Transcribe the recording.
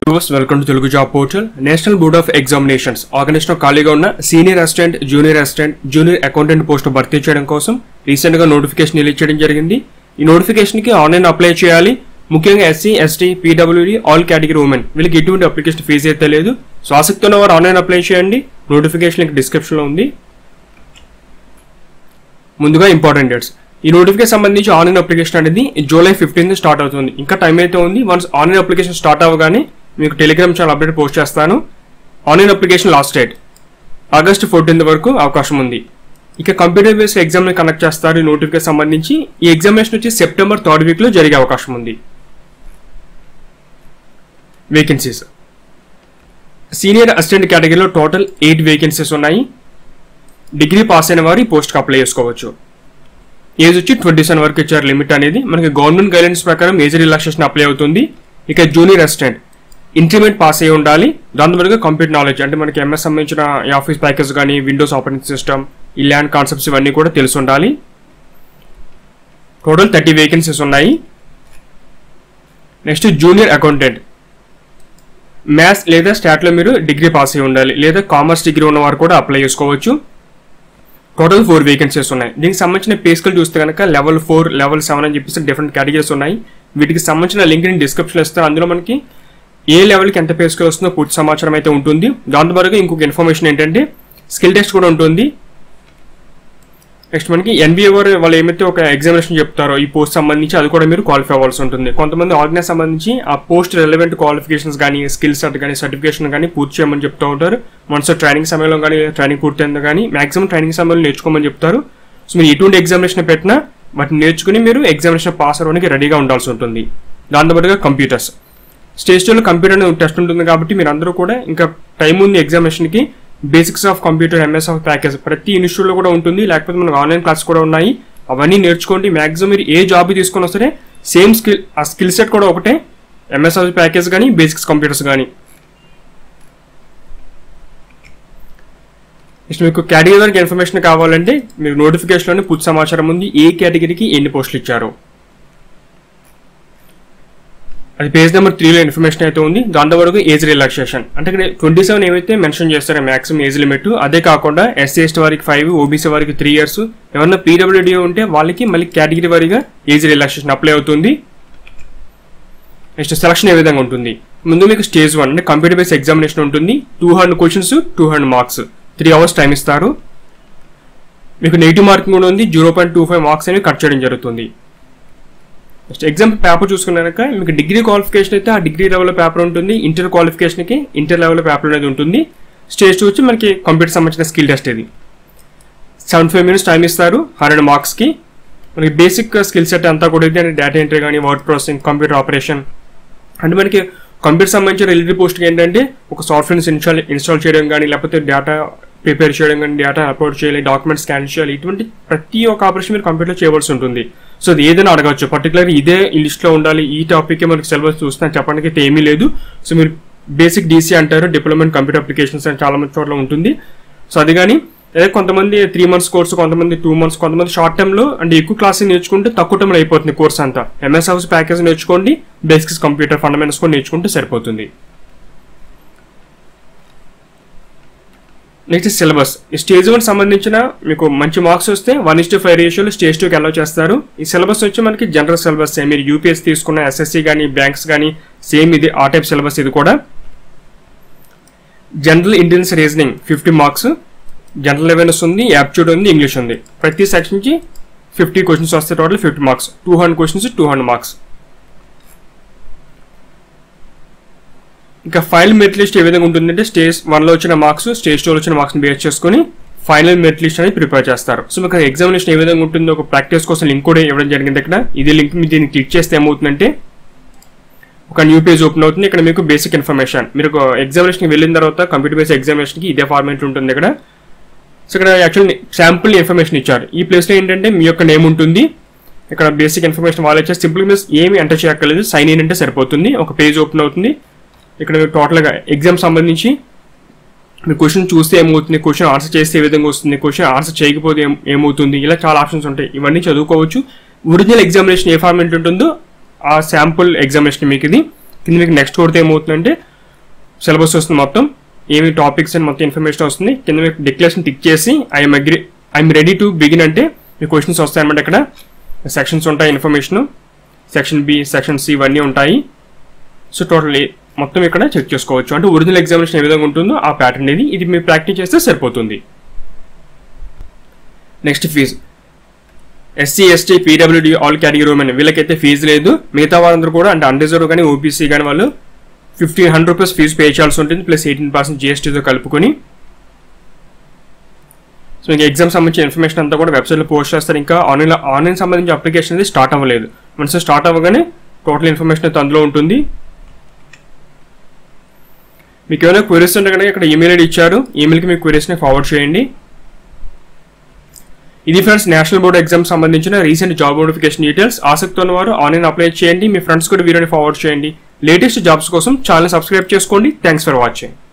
viewers welcome to Telugu job portal national board of examinations organisation ఖాళీగా ఉన్న senior assistant junior assistant junior accountant post భర్తీ చేయడం కోసం recent గా నోటిఫికేషన్ రిలీజ్ చేయడం జరిగింది ఈ నోటిఫికేషన్ కి ఆన్లైన్ అప్లై చేయాలి ముఖ్యంగా ఎస్సీ ఎస్టీ పీడబ్ల్యూడి ఆల్ కేటగిరీ ఉమెన్ వీళ్ళకి ఎటువంటి అప్లికేషన్ ఫీజు అయితే లేదు సో ఆసక్తి ఉన్న వారు ఆన్లైన్ అప్లై చేయండి నోటిఫికేషన్ లింక్ డిస్క్రిప్షన్ లో ఉంది ముందుగా ఇంపార్టెంట్ డేట్స్ ఈ నోటిఫికేషన్ సంబంధించి ఆన్లైన్ అప్లికేషన్ అనేది జూలై ఫిఫ్టీన్త్ స్టార్ట్ అవుతుంది ఇంకా టైం అయితే ఉంది వన్స్ ఆన్లైన్ అప్లికేషన్ స్టార్ట్ అవ్వగానే మీకు టెలిగ్రామ్ ఛానల్ అప్డేట్ పోస్ట్ చేస్తాను online application last date August fourteenth వరకు అవకాశం ఉంది ఇక కంప్యూటర్ బేస్డ్ ఎగ్జామ్ కండక్ట్ చేస్తారు ఈ నోటిఫికేషన్ సంబంధించి ఈ ఎగ్జామినేషన్ వచ్చి సెప్టెంబర్ థర్డ్ వీక్ లో జరిగే అవకాశం ఉంది వేకెన్సీస్ సీనియర్ అసిస్టెంట్ కేటగిరీలో టోటల్ ఎయిట్ వేకెన్సీస్ ఉన్నాయి డిగ్రీ పాస్ అయిన వారు ఈ పోస్ట్కి అప్లై చేసుకోవచ్చు ఏజ్ వచ్చి ట్వంటీ సెవెన్ వరకు ఇచ్చారు లిమిట్ అనేది మనకి గవర్నమెంట్ గైడెన్స్ ప్రకారం ఏజ్ రిలాక్సేషన్ అప్లై అవుతుంది ఇక జూనియర్ అసిస్టెంట్ ఇంటర్మీడియట్ పాస్ అయి ఉండాలి దాని వరకు కంప్యూటర్ నాలెడ్జ్ అంటే మనకి ఎంఎస్ సంబంధించిన ఈ ఆఫీస్ ప్యాకేజ్ కానీ విండోస్ ఆపరేటింగ్ సిస్టమ్ ఈ ల్యాండ్ కాన్సెప్ట్స్ ఇవన్నీ కూడా తెలిసి ఉండాలి టోటల్ థర్టీ వేకెన్సీస్ ఉన్నాయి నెక్స్ట్ జూనియర్ అకౌంటెంట్ మ్యాథ్స్ లేదా స్టాట్లో మీరు డిగ్రీ పాస్ అయి ఉండాలి లేదా కామర్స్ డిగ్రీ ఉన్నవారు కూడా అప్లై చేసుకోవచ్చు టోటల్ ఫోర్ వేకెన్సీస్ ఉన్నాయి దీనికి సంబంధించిన పే స్కేల్ చూస్తే కనుక లెవెల్ ఫోర్ లెవెల్ సెవెన్ అని చెప్పేసి డిఫరెంట్ కేటగిరీస్ ఉన్నాయి వీటికి సంబంధించిన లింక్ నేను డిస్క్రిప్షన్ ఇస్తాను అందులో మనకి ఏ లెవెల్కి ఎంత పే స్కేల్ వస్తుందో పూర్తి సమాచారం అయితే ఉంటుంది దాంతోపాటుగా ఇంకొక ఇన్ఫర్మేషన్ ఏంటంటే స్కిల్ టెస్ట్ కూడా ఉంటుంది నెక్స్ట్ మనకి ఎన్బిఏ వారు వాళ్ళు ఏమైతే ఒక ఎగ్జామినేషన్ చెప్తారో ఈ పోస్ట్ సంబంధించి అది కూడా మీరు క్వాలిఫై అవ్వాల్సి ఉంటుంది కొంతమంది ఆర్గనైజ్ సంబంధించి ఆ పోస్ట్ రెలవెంట్ క్వాలిఫికేషన్స్ కానీ స్కిల్ సెట్ కానీ సర్టిఫికేషన్ కానీ పూర్తి చేయమని చెప్తూ ఉంటారు మనసు ట్రైనింగ్ సమయంలో కానీ ట్రైనింగ్ పూర్తయింది కానీ మాక్సిమం ట్రైనింగ్ సమయంలో నేర్చుకోమని చెప్తారు సో మీరు ఎటువంటి ఎగ్జామినేషన్ పెట్టినా వాటిని నేర్చుకుని మీరు ఎగ్జామినేషన్ పాస్ అవ్వడానికి రెడీగా ఉండాల్సి ఉంటుంది దాంతోపాటుగా కంప్యూటర్స్ స్టేజ్ టూలో కంప్యూటర్ టెస్ట్ ఉంటుంది కాబట్టి మీరు అందరూ కూడా ఇంకా టైం ఉంది ఎగ్జామినేషన్కి basics of computer MS office package ప్రతి ఇన్స్టిట్యూట్లో కూడా ఉంటుంది లేకపోతే మనకు ఆన్లైన్ క్లాస్ కూడా ఉన్నాయి అవన్నీ నేర్చుకోండి మ్యాక్సిమం మీరు ఏ జాబ్ తీసుకున్నా సరే సేమ్ స్కిల్ ఆ స్కిల్ సెట్ కూడా ఒకటే ఎంఎస్ ఆఫ్ ప్యాకేజ్ కానీ బేసిక్స్ కంప్యూటర్స్ కానీ నెక్స్ట్ మీకు కేటగిరీ వరకు ఇన్ఫర్మేషన్ కావాలంటే మీకు నోటిఫికేషన్లోనే పూర్తి సమాచారం ఉంది ఏ కేటగిరీకి ఎన్ని పోస్టులు ఇచ్చారో అది పేజ్ నెంబర్ త్రీలో ఇన్ఫర్మేషన్ అయితే ఉంది దాంతో వరకు ఏజ్ రిలాక్సేషన్ అంటే ఇక్కడ ట్వంటీ సెవెన్ ఏవైతే మెన్షన్ చేస్తారో మాక్సిమం ఏజ్ లిమిట్ అదే కాకుండా ఎస్సీ ఎస్టీ వారికి ఫైవ్ ఓబీసీ వారికి త్రీ ఇయర్స్ ఎవరన్నా పీడబ్ల్యూడీ ఉంటే వాళ్ళకి మళ్ళీ కేటగిరీ వారీగా ఏజ్ రిలాక్సేషన్ అప్లై అవుతుంది నెక్స్ట్ సెలక్షన్ ఏ విధంగా ఉంటుంది ముందు మీకు స్టేజ్ వన్ అంటే కంప్యూటర్ బేస్ ఎగ్జామినేషన్ ఉంటుంది two hundred questions two hundred marks three hours time ఇస్తారు మీకు నెగిటివ్ మార్కింగ్ కూడా ఉంది zero point two five marks అనేవి కట్ చేయడం జరుగుతుంది నెక్స్ట్ ఎగ్జామ్ పేపర్ చూసుకున్నాక మీకు డిగ్రీ క్వాలిఫికేషన్ అయితే ఆ డిగ్రీ లెవెల్ పేపర్ ఉంటుంది ఇంటర్ క్వాలిఫికేషన్కి ఇంటర్ లెవెల్ పేపర్ అనేది ఉంటుంది స్టేజ్ టూ వచ్చి మనకి కంప్యూటర్ సంబంధించిన స్కిల్ టెస్ట్ ఇది సెవెంటీ ఫైవ్ మినిట్స్ టైం ఇస్తారు హండ్రెడ్ మార్క్స్కి మనకి బేసిక్ స్కిల్ సెట్ అంతా కూడా ఇది అంటే డేటా ఎంట్రీ కానీ వర్డ్ ప్రాసెసింగ్ కంప్యూటర్ ఆపరేషన్ అంటే మనకి కంప్యూటర్ సంబంధించిన రిలేటెడ్ పోస్ట్కి ఏంటంటే ఒక సాఫ్ట్వేర్స్ ఇన్స్టాల్ ఇన్స్టాల్ చేయడం కానీ లేకపోతే డేటా ప్రిపేర్ చేయడం కానీ డేటా అప్లోడ్ చేయాలి డాక్యుమెంట్ స్కాన్ చేయాలి ఇటువంటి ప్రతి ఒక్క ఆపరేషన్ మీరు కంప్యూటర్ చేయవలసి ఉంటుంది సో అది ఏదైనా అడగచ్చు పర్టికులర్ ఇదే ఈ లిస్ట్లో ఉండాలి ఈ టాపిక్ మనకి సిలబస్ చూస్తాను చెప్పడానికి అయితే ఏమీ లేదు సో మీరు బేసిక్ డీసీ అంటారు డిప్లొమెంట్ కంప్యూటర్ అప్లికేషన్స్ అని చాలా మంది చోట్ల ఉంటుంది సో అది కానీ అదే కొంతమంది త్రీ మంత్స్ కోర్సు కొంతమంది టూ మంత్స్ కొంతమంది షార్ట్ టైంలో అంటే ఎక్కువ క్లాస్ నేర్చుకుంటే తక్కువ టైంలో అయిపోతుంది కోర్స్ అంతా ఎంఎస్ హౌస్ ప్యాకేజ్ నేర్చుకోండి బేసిక్స్ కంప్యూటర్ ఫండమెంటల్స్ కూడా నేర్చుకుంటే సరిపోతుంది నెక్స్ట్ సిలబస్ ఈ స్టేజ్ వన్ సంబంధించిన మీకు మంచి మార్క్స్ వస్తే వన్ ఇస్ టు ఫైవ్ రేషియోలో స్టేజ్ టూకి అలౌ చేస్తారు ఈ సిలబస్ వచ్చి మనకి జనరల్ సిలబస్ మీరు యూపీఎస్ తీసుకున్న ఎస్ఎస్సి కానీ బ్యాంక్స్ కానీ సేమ్ ఇది ఆ టైప్ సిలబస్ ఇది కూడా general Indians reasoning fifty marks general awareness ఉంది యాప్ట్యూడ్ ఉంది ఇంగ్లీష్ ఉంది ప్రతి సెక్షన్కి ఫిఫ్టీ క్వశ్చన్స్ వస్తాయి total fifty marks two hundred questions two hundred marks ఇంకా ఫైనల్ మెరిట్ లిస్ట్ ఏ విధంగా ఉంటుందంటే స్టేజ్ వన్లో వచ్చిన మార్క్స్ స్టేజ్ టూలో వచ్చిన మార్క్స్ని బేస్ చేసుకొని ఫైనల్ మెరిట్ లిస్ట్ అనేది ప్రిపేర్ చేస్తారు సో మీకు ఎగ్జామినేషన్ ఏ విధంగా ఉంటుందో ఒక ప్రాక్టీస్ కోసం లింక్ కూడా ఇవ్వడం జరిగింది ఇక్కడ ఇది లింక్ మీరు దీన్ని క్లిక్ చేస్తే ఏమవుతుందంటే ఒక న్యూ పేజ్ ఓపెన్ అవుతుంది ఇక్కడ మీకు బేసిక్ ఇన్ఫర్మేషన్ మీరు ఎగ్జామినేషన్కి వెళ్ళిన తర్వాత కంప్యూటర్ బేస్ ఎగ్జామినేషన్కి ఇదే ఫార్మేట్ ఉంటుంది ఇక్కడ సో ఇక్కడ యాక్చువల్ శాంపుల్ ఇన్ఫర్మేషన్ ఇచ్చారు ఈ ప్లేస్లో ఏంటంటే మీ యొక్క నేమ్ ఉంటుంది ఇక్కడ బేసిక్ ఇన్ఫర్మేషన్ వాళ్ళు ఇచ్చారు సింపుల్ మీన్స్ ఏమి ఎంటర్ చేయక్కర్లేదు సైన్ ఇన్ అంటే సరిపోతుంది ఒక పేజ్ ఓపెన్ అవుతుంది ఇక్కడ మీరు టోటల్గా ఎగ్జామ్ సంబంధించి మీరు క్వశ్చన్ చూస్తే ఏమవుతుంది క్వశ్చన్ ఆన్సర్ చేస్తే ఏ విధంగా వస్తుంది క్వశ్చన్ ఆన్సర్ చేయకపోతే ఏం ఏమవుతుంది ఇలా చాలా ఆప్షన్స్ ఉంటాయి ఇవన్నీ చదువుకోవచ్చు ఒరిజినల్ ఎగ్జామినేషన్ ఏ ఫార్మేట్ ఉంటుందో ఆ శాంపుల్ ఎగ్జామినేషన్ మీకు ఇది కింద మీకు నెక్స్ట్ కొడితే ఏమవుతుందంటే సిలబస్ వస్తుంది మొత్తం ఏమి టాపిక్స్ అని మొత్తం ఇన్ఫర్మేషన్ వస్తుంది కింద మీకు డిక్లరేషన్ టిక్ చేసి I'm agree I'm ready to begin అంటే మీ క్వశ్చన్స్ వస్తాయన్నమాట ఇక్కడ సెక్షన్స్ ఉంటాయి information section B section C ఇవన్నీ ఉంటాయి సో టోటల్ మొత్తం ఇక్కడ చెక్ చేసుకోవచ్చు అంటే ఒరిజినల్ ఎగ్జామినేషన్ ఏ విధంగా ఉంటుందో ఆ ప్యాటర్న్ ఇది ఇది మీరు ప్రాక్టీస్ చేస్తే సరిపోతుంది నెక్స్ట్ ఫీజు ఎస్సీ ఎస్టీ పీడబ్ల్యూడి ఆల్ కేటగిరీ ఉమెన్ వీళ్ళకైతే ఫీజు లేదు మిగతా వాళ్ళందరూ కూడా అంటే అన్రిజర్వ్ కానీ ఓబీసీ కానీ వాళ్ళు fifteen hundred rupees fee pay చేయాల్సి ఉంటుంది ప్లస్ ఎయిటీన్ పర్సెంట్ జిఎస్టీతో కలుపుకొని సో ఇంకా ఎగ్జామ్ సంబంధించిన ఇన్ఫర్మేషన్ అంతా కూడా వెబ్సైట్లో పోస్ట్ చేస్తారు ఇంకా ఆన్లైన్ ఆన్లైన్ సంబంధించిన అప్లికేషన్ అనేది స్టార్ట్ అవ్వలేదు వన్స్ స్టార్ట్ అవ్వగానే టోటల్ ఇన్ఫర్మేషన్ అయితే అందులో ఉంటుంది మీకు ఏమైనా క్వరీస్ ఉంటే కనుక ఇక్కడ ఈమెయిల్ ఐడి ఇచ్చారు ఈమెయిల్కి మీ క్వరీస్ని ఫార్వర్డ్ చేయండి ఇది ఫ్రెండ్స్ నేషనల్ బోర్డ్ ఎగ్జామ్ సంబంధించిన రీసెంట్ జాబ్ నోటిఫికేషన్ డీటెయిల్స్ ఆసక్తి ఉన్న వారు ఆన్లైన్ అప్లై చేయండి మీ ఫ్రెండ్స్ కూడా వీడియోని ఫార్వర్డ్ చేయండి లేటెస్ట్ జాబ్స్ కోసం ఛానల్ సబ్స్క్రైబ్ చేసుకోండి థ్యాంక్స్ ఫర్ వాచింగ్